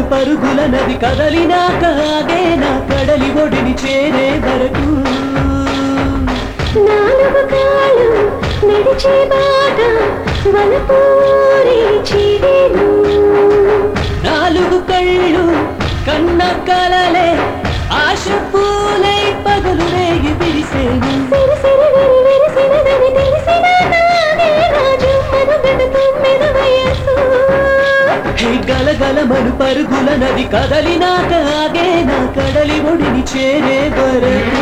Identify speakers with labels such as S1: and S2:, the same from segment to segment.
S1: పరుగుల నది కదలినాక ఆగే నా కడలి ఒడిని చేరే వరకు
S2: నాలుగు కాళ్ళు నడిచే బాట వలపూరి చీడేను
S1: నాలుగు కళ్ళు కన్న కలలే ఆశ పూలై పగలు రేగి విరిసేను
S2: సిరి సిరి విరి విరిసినదని తెలిసిన నాగే రాజు మనుగడ తొమ్మిది వయసు
S1: హే గలగలమను పరుగుల నది కదలినాక ఆగే నా కడలి ఒడిని చేరే వరకు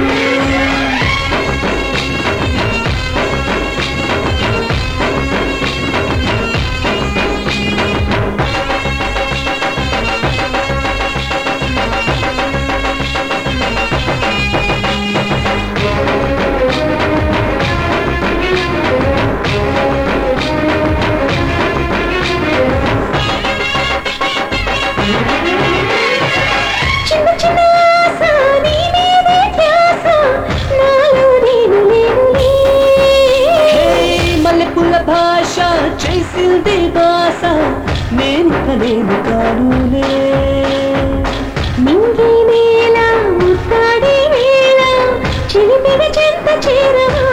S2: చిన్న చిన్న ఆశ నీ మీదే ధ్యాస నాలో నేను లేనులే
S1: హే మల్లెపూల భాష చేసింది బాస నేను కనేను కానులే
S2: నింగి నేల ముత్తాడి వేళ చిలిపిన చెంత చేరవా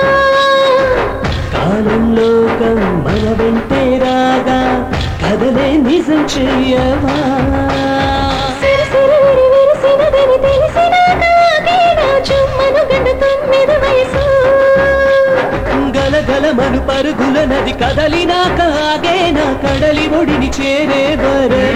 S1: కాలం లోకం మన వెంటే రాగా కదలే నిజం చెయ్యవా
S2: సిరి సిరి విరి విరిసినదని తెలిసిన నాగే రాజు మనుగడ తొమ్మిది వయసు
S1: గలగలమను పరుగుల నది కదలినాక ఆగే నా కడలి ఒడిని చేరే వరకు